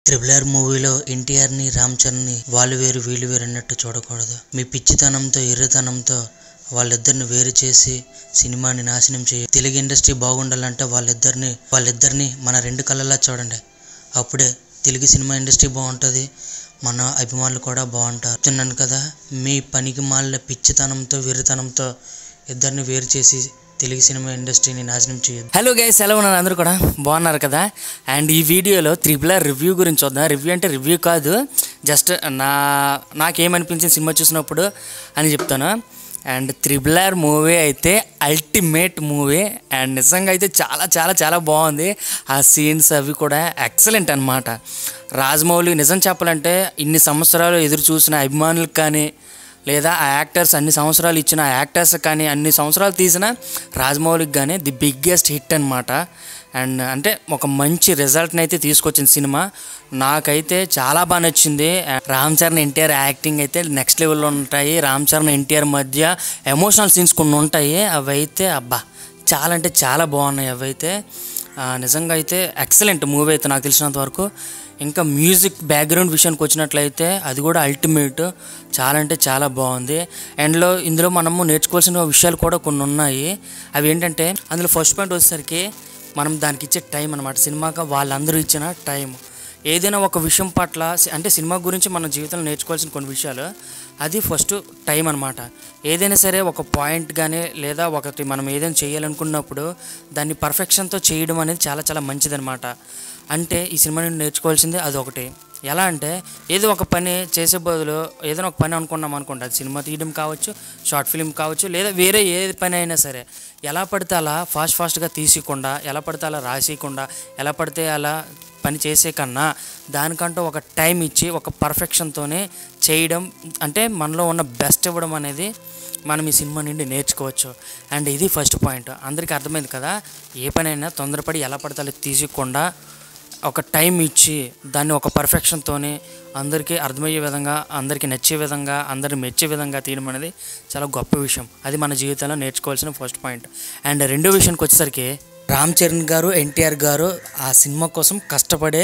triple R మూవీలో ఎన్టీఆర్ని రామ్ చరణ్ని వాళ్ళు వేరు వీళ్ళు వేరు అన్నట్టు చూడకూడదు మీ పిచ్చితనంతో ఎర్రతనంతో వాళ్ళిద్దరిని వేరు చేసి సినిమాని నాశనం చేయ తెలుగు ఇండస్ట్రీ బాగుండాలంటే వాళ్ళిద్దరిని వాళ్ళిద్దరిని మన రెండు కళ్ళలా చూడండి అప్పుడే తెలుగు సినిమా ఇండస్ట్రీ బాగుంటుంది మన అభిమానులు కూడా బాగుంటారు చెప్తున్నాను కదా మీ పనికి మాలిన పిచ్చితనంతో వెర్రితనంతో ఇద్దరిని వేరు చేసి తెలుగు సినిమా ఇండస్ట్రీని నాశనం చేయొద్దు హలో గైస్ ఎలా ఉన్నారు అందరూ కూడా బాగున్నారు కదా అండ్ ఈ వీడియోలో త్రిబుల్ ఆర్ రివ్యూ గురించి చూద్దాం రివ్యూ అంటే రివ్యూ కాదు జస్ట్ నా నాకేమనిపించింది సినిమా చూసినప్పుడు అని చెప్తాను అండ్ త్రిబుల్ ఆర్ మూవీ అయితే అల్టిమేట్ మూవీ అండ్ నిజంగా అయితే చాలా చాలా చాలా బాగుంది ఆ సీన్స్ అవి కూడా ఎక్సలెంట్ అనమాట రాజమౌళి నిజం చెప్పాలంటే ఇన్ని సంవత్సరాలు ఎదురు చూసిన అభిమానులకు కానీ లేదా ఆ యాక్టర్స్ అన్ని సంవత్సరాలు ఇచ్చిన ఆ యాక్టర్స్ కానీ అన్ని సంవత్సరాలు తీసిన రాజమౌళికి కానీ ది బిగ్గెస్ట్ హిట్ అనమాట అండ్ అంటే ఒక మంచి రిజల్ట్ని అయితే తీసుకొచ్చింది సినిమా నాకైతే చాలా బాగా నచ్చింది రామ్ చరణ్ ఎన్టీఆర్ యాక్టింగ్ అయితే నెక్స్ట్ లెవెల్లో ఉంటాయి రామ్ చరణ్ ఎన్టీఆర్ మధ్య ఎమోషనల్ సీన్స్ కొన్ని ఉంటాయి అవి అయితే అబ్బా చాలా అంటే చాలా బాగున్నాయి అవైతే ఆ, నిజంగా అయితే ఎక్సలెంట్ మూవీ అయితే నాకు తెలిసినంత వరకు ఇంకా మ్యూజిక్ బ్యాక్గ్రౌండ్ విషయానికి వచ్చినట్లయితే అది కూడా అల్టిమేట్ చాలా అంటే చాలా బాగుంది అండ్లో ఇందులో మనము నేర్చుకోవాల్సిన విషయాలు కూడా కొన్ని ఉన్నాయి అవి ఏంటంటే అందులో ఫస్ట్ పాయింట్ వచ్చేసరికి మనం దానికి ఇచ్చే టైం అనమాట సినిమాకి వాళ్ళందరూ ఇచ్చిన టైం ఏదైనా ఒక విషయం పట్ల అంటే సినిమా గురించి మన జీవితంలో నేర్చుకోవాల్సిన కొన్ని విషయాలు అది ఫస్ట్ టైం అనమాట ఏదైనా సరే ఒక పాయింట్ కానీ లేదా ఒకటి మనం ఏదైనా చేయాలనుకున్నప్పుడు దాన్ని పర్ఫెక్షన్తో చేయడం అనేది చాలా చాలా మంచిదనమాట అంటే ఈ సినిమా నుండి నేర్చుకోవాల్సింది అది ఒకటి ఎలా అంటే ఏదో ఒక పని చేసే బదులు ఏదైనా ఒక పని అనుకున్నాం అనుకోండి అది సినిమా తీయడం కావచ్చు షార్ట్ ఫిల్మ్ కావచ్చు లేదా వేరే ఏ పని అయినా సరే ఎలా పడితే అలా ఫాస్ట్ ఫాస్ట్గా తీయకుండా ఎలా పడితే అలా రాసేయకుండా ఎలా పడితే అలా పని చేసే కన్నా దానికంటూ ఒక టైం ఇచ్చి ఒక పర్ఫెక్షన్తోనే చేయడం అంటే మనలో ఉన్న బెస్ట్ ఇవ్వడం అనేది మనం ఈ సినిమా నుండి నేర్చుకోవచ్చు అండ్ ఇది ఫస్ట్ పాయింట్ అందరికీ అర్థమైంది కదా ఏ పనైనా తొందరపడి ఎలా పడితే అలా తీసుకోకుండా ఒక టైం ఇచ్చి దాన్ని ఒక పర్ఫెక్షన్తోనే అందరికీ అర్థమయ్యే విధంగా అందరికీ నచ్చే విధంగా అందరిని మెచ్చే విధంగా తీయడం అనేది చాలా గొప్ప విషయం అది మన జీవితంలో నేర్చుకోవాల్సిన ఫస్ట్ పాయింట్ అండ్ రెండో విషయానికి వచ్చేసరికి రామ్ చరణ్ గారు ఎన్టీఆర్ గారు ఆ సినిమా కోసం కష్టపడే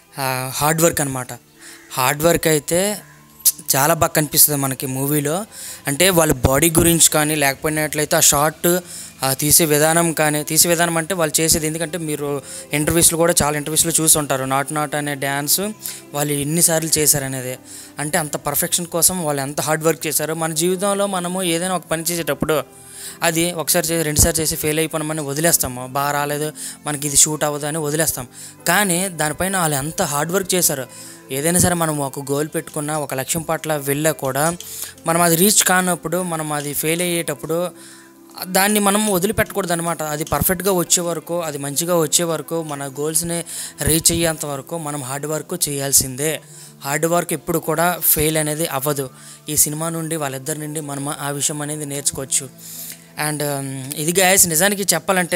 హార్డ్ వర్క్ అనమాట హార్డ్ వర్క్ అయితే చాలా బాగా కనిపిస్తుంది మనకి మూవీలో అంటే వాళ్ళ బాడీ గురించి కానీ లేకపోయినట్లయితే ఆ షార్ట్ ఆ తీసే విధానం కానీ తీసే విధానం అంటే వాళ్ళు చేసేది ఎందుకంటే మీరు ఇంటర్వ్యూస్లో కూడా చాలా ఇంటర్వ్యూస్లో చూసి ఉంటారు నాట్ నాట్ అనే డ్యాన్స్ వాళ్ళు ఎన్నిసార్లు చేశారనేది అంటే అంత పర్ఫెక్షన్ కోసం వాళ్ళు ఎంత హార్డ్ వర్క్ చేశారో మన జీవితంలో మనము ఏదైనా ఒక పని చేసేటప్పుడు అది ఒకసారి చేసి రెండుసార్లు చేసి ఫెయిల్ అయిపోయినామని వదిలేస్తాము బాగా రాలేదు మనకి ఇది షూట్ అవ్వదు అని వదిలేస్తాం కానీ దానిపైన వాళ్ళు ఎంత హార్డ్ వర్క్ చేశారు ఏదైనా సరే మనం ఒక గోల్ పెట్టుకున్న ఒక లక్ష్యం పట్ల వెళ్ళా కూడా మనం అది రీచ్ కానప్పుడు మనం అది ఫెయిల్ అయ్యేటప్పుడు దాన్ని మనం వదిలిపెట్టకూడదు అనమాట అది పర్ఫెక్ట్గా వచ్చే వరకు అది మంచిగా వచ్చే వరకు మన గోల్స్ని రీచ్ అయ్యేంత వరకు మనం హార్డ్ వర్క్ చేయాల్సిందే హార్డ్ వర్క్ ఎప్పుడు కూడా ఫెయిల్ అనేది అవ్వదు ఈ సినిమా నుండి వాళ్ళిద్దరి నుండి మనం ఆ విషయం అనేది నేర్చుకోవచ్చు అండ్ ఇది గాయస్ నిజానికి చెప్పాలంటే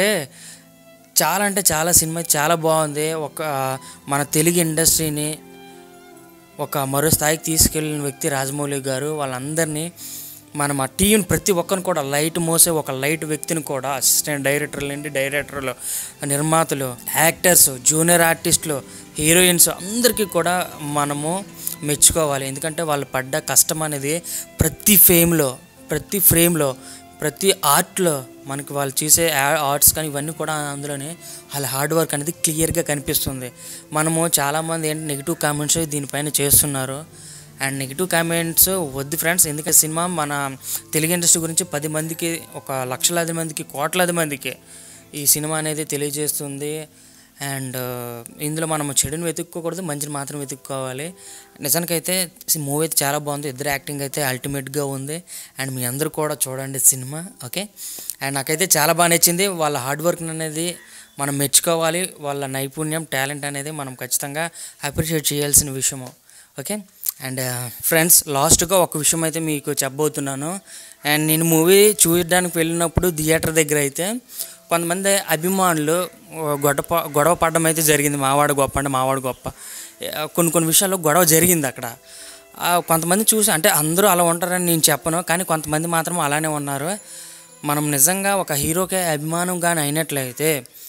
చాలా అంటే చాలా సినిమా చాలా బాగుంది ఒక మన తెలుగు ఇండస్ట్రీని ఒక మరో స్థాయికి తీసుకెళ్ళిన వ్యక్తి రాజమౌళి గారు వాళ్ళందరినీ మనం ఆ టీం ప్రతి ఒక్కరిని కూడా లైట్ మోసే ఒక లైట్ వ్యక్తిని కూడా అసిస్టెంట్ డైరెక్టర్లు ఏంటి డైరెక్టర్లు నిర్మాతలు యాక్టర్స్ జూనియర్ ఆర్టిస్టులు హీరోయిన్స్ అందరికీ కూడా మనము మెచ్చుకోవాలి ఎందుకంటే వాళ్ళు పడ్డ కష్టం అనేది ప్రతి ఫేమ్లో ప్రతి ఫ్రేమ్లో ప్రతి ఆర్ట్లో మనకి వాళ్ళు చేసే ఆర్ట్స్ కానీ ఇవన్నీ కూడా అందులోనే వాళ్ళ హార్డ్ వర్క్ అనేది క్లియర్గా కనిపిస్తుంది మనము చాలామంది ఏంటి నెగిటివ్ కామెంట్స్ దీనిపైన చేస్తున్నారు అండ్ నెగిటివ్ కామెంట్స్ వద్దు ఫ్రెండ్స్ ఎందుకంటే సినిమా మన తెలుగు ఇండస్ట్రీ గురించి పది మందికి ఒక లక్షలాది మందికి కోట్లాది మందికి ఈ సినిమా అనేది తెలియజేస్తుంది అండ్ ఇందులో మనం చెడుని వెతుక్కోకూడదు మంచిని మాత్రం వెతుక్కోవాలి నిజానికైతే మూవీ అయితే చాలా బాగుంది ఇద్దరు యాక్టింగ్ అయితే అల్టిమేట్గా ఉంది అండ్ మీ అందరూ కూడా చూడండి సినిమా ఓకే అండ్ నాకైతే చాలా బాగా నచ్చింది వాళ్ళ హార్డ్ వర్క్ అనేది మనం మెచ్చుకోవాలి వాళ్ళ నైపుణ్యం టాలెంట్ అనేది మనం ఖచ్చితంగా అప్రిషియేట్ చేయాల్సిన విషయము ఓకే అండ్ ఫ్రెండ్స్ లాస్ట్గా ఒక విషయం అయితే మీకు చెప్పబోతున్నాను అండ్ నేను మూవీ చూడడానికి వెళ్ళినప్పుడు థియేటర్ దగ్గర అయితే కొంతమంది అభిమానులు గొడవ గొడవ పడడం అయితే జరిగింది మావాడు గొప్ప అంటే మావాడు గొప్ప ఆ, కొన్ని కొన్ని విషయాల్లో గొడవ జరిగింది అక్కడ ఆ, కొంతమంది చూసి అంటే అందరూ అలా ఉంటారని నేను చెప్పను కానీ కొంతమంది మాత్రం అలానే ఉన్నారు మనం నిజంగా ఒక హీరోకి అభిమానం కానీ అయినట్లయితే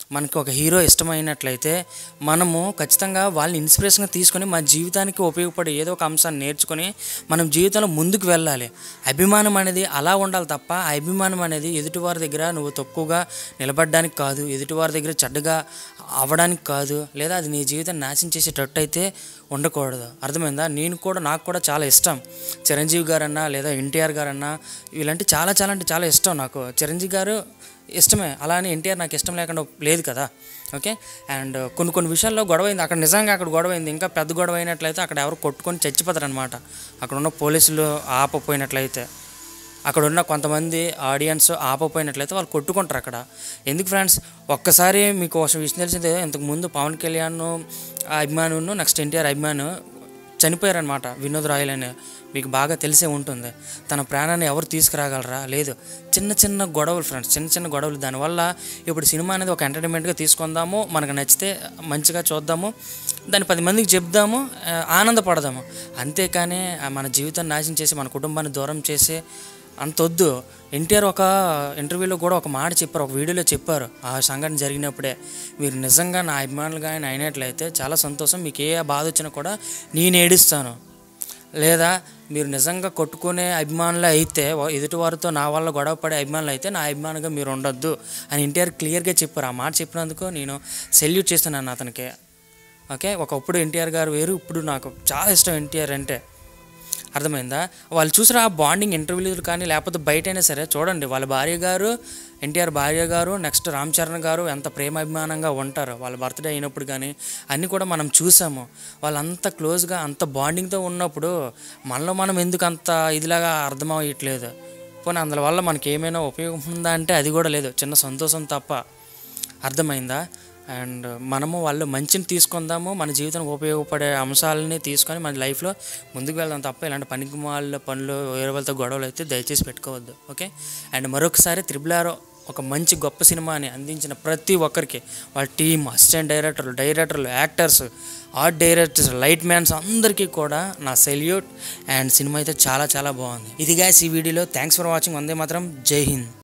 మనకి ఒక హీరో ఇష్టమైనట్లయితే మనము ఖచ్చితంగా వాళ్ళని ఇన్స్పిరేషన్గా తీసుకొని మన జీవితానికి ఉపయోగపడే ఏదో ఒక అంశాన్ని నేర్చుకొని మనం జీవితంలో ముందుకు వెళ్ళాలి అభిమానం అనేది అలా ఉండాలి తప్ప ఆ అభిమానం అనేది ఎదుటివారి దగ్గర నువ్వు తక్కువగా నిలబడడానికి కాదు ఎదుటివారి దగ్గర చెడ్డగా అవ్వడానికి కాదు లేదా అది నీ జీవితాన్ని నాశనం చేసేటట్టు అయితే ఉండకూడదు అర్థమైందా నేను కూడా నాకు కూడా చాలా ఇష్టం చిరంజీవి గారన్నా లేదా ఎన్టీఆర్ గారన్నా వీళ్ళంటే చాలా చాలా అంటే చాలా ఇష్టం నాకు చిరంజీవి గారు ఇష్టమే అలా అని ఎన్టీఆర్ నాకు ఇష్టం లేకుండా లేదు కదా ఓకే అండ్ కొన్ని కొన్ని విషయాల్లో గొడవ అయింది అక్కడ నిజంగా అక్కడ గొడవ అయింది ఇంకా పెద్ద గొడవ అయినట్లయితే అక్కడ ఎవరు కొట్టుకొని చచ్చిపోతారు అనమాట అక్కడ ఉన్న పోలీసులు ఆపపోయినట్లయితే అక్కడ ఉన్న కొంతమంది ఆడియన్స్ ఆపపోయినట్లయితే వాళ్ళు కొట్టుకుంటారు అక్కడ ఎందుకు ఫ్రెండ్స్ ఒక్కసారి మీకు ఒక విషయం తెలిసిందే ఇంతకు ముందు పవన్ కళ్యాణ్ అభిమాను నెక్స్ట్ ఎన్టీఆర్ అభిమాను చనిపోయారనమాట వినోద్ రాయల్ అని మీకు బాగా తెలిసే ఉంటుంది తన ప్రాణాన్ని ఎవరు తీసుకురాగలరా లేదు చిన్న చిన్న గొడవలు ఫ్రెండ్స్ చిన్న చిన్న గొడవలు దానివల్ల ఇప్పుడు సినిమా అనేది ఒక ఎంటర్టైన్మెంట్గా తీసుకుందాము మనకు నచ్చితే మంచిగా చూద్దాము దాన్ని పది మందికి చెప్దాము ఆ, ఆనందపడదాము అంతేకాని ఆ, మన జీవితాన్ని నాశనం చేసి మన కుటుంబాన్ని దూరం చేసి అంత వద్దు ఎన్టీఆర్ ఒక ఇంటర్వ్యూలో కూడా ఒక మాట చెప్పారు ఒక వీడియోలో చెప్పారు ఆ సంఘటన జరిగినప్పుడే మీరు నిజంగా నా అభిమానులుగా ఆయన అయినట్లయితే చాలా సంతోషం మీకు ఏ బాధ వచ్చినా కూడా నేను ఏడుస్తాను లేదా మీరు నిజంగా కొట్టుకునే అభిమానులు అయితే వా- ఎదుటివారితో నా వల్ల గొడవ పడే అభిమానులు అయితే నా అభిమానిగా మీరు ఉండొద్దు అని ఎన్టీఆర్ క్లియర్గా చెప్పారు ఆ మాట చెప్పినందుకు నేను సెల్యూట్ చేస్తున్నాను అతనికి ఓకే ఒకప్పుడు ఎన్టీఆర్ గారు వేరు ఇప్పుడు నాకు చాలా ఇష్టం ఎన్టీఆర్ అంటే అర్థమైందా వాళ్ళు చూసారా ఆ బాండింగ్ ఇంటర్వ్యూలు కానీ లేకపోతే బయట అయినా సరే చూడండి వాళ్ళ భార్య గారు ఎన్టీఆర్ భార్య గారు నెక్స్ట్ రామ్ చరణ్ గారు ఎంత ప్రేమాభిమానంగా ఉంటారు వాళ్ళ బర్త్డే అయినప్పుడు కానీ అన్నీ కూడా మనం చూసాము వాళ్ళంత క్లోజ్గా అంత బాండింగ్తో ఉన్నప్పుడు మనలో మనం ఎందుకు అంత ఇదిలాగా అర్థమయ్యట్లేదు పోనీ అందువల్ల వల్ల మనకి ఏమైనా ఉపయోగం ఉందా అంటే అది కూడా లేదు చిన్న సంతోషం తప్ప అర్థమైందా అండ్ మనము వాళ్ళు మంచిని తీసుకుందాము మన జీవితానికి ఉపయోగపడే అంశాలని తీసుకొని మన లైఫ్లో ముందుకు వెళ్దాం తప్ప ఇలాంటి పనికి వాళ్ళ పనులు వేరే వాళ్ళతో గొడవలు అయితే దయచేసి పెట్టుకోవద్దు ఓకే అండ్ మరొకసారి త్రిబుల్ ఆర్ ఒక మంచి గొప్ప సినిమాని అందించిన ప్రతి ఒక్కరికి వాళ్ళ టీమ్ అసిస్టెంట్ డైరెక్టర్లు డైరెక్టర్లు actors art directors light mans అందరికీ కూడా నా సెల్యూట్ అండ్ సినిమా అయితే చాలా చాలా బాగుంది ఇది guys ఈ వీడియోలో థ్యాంక్స్ ఫర్ వాచింగ్ వందే మాత్రం జై హింద్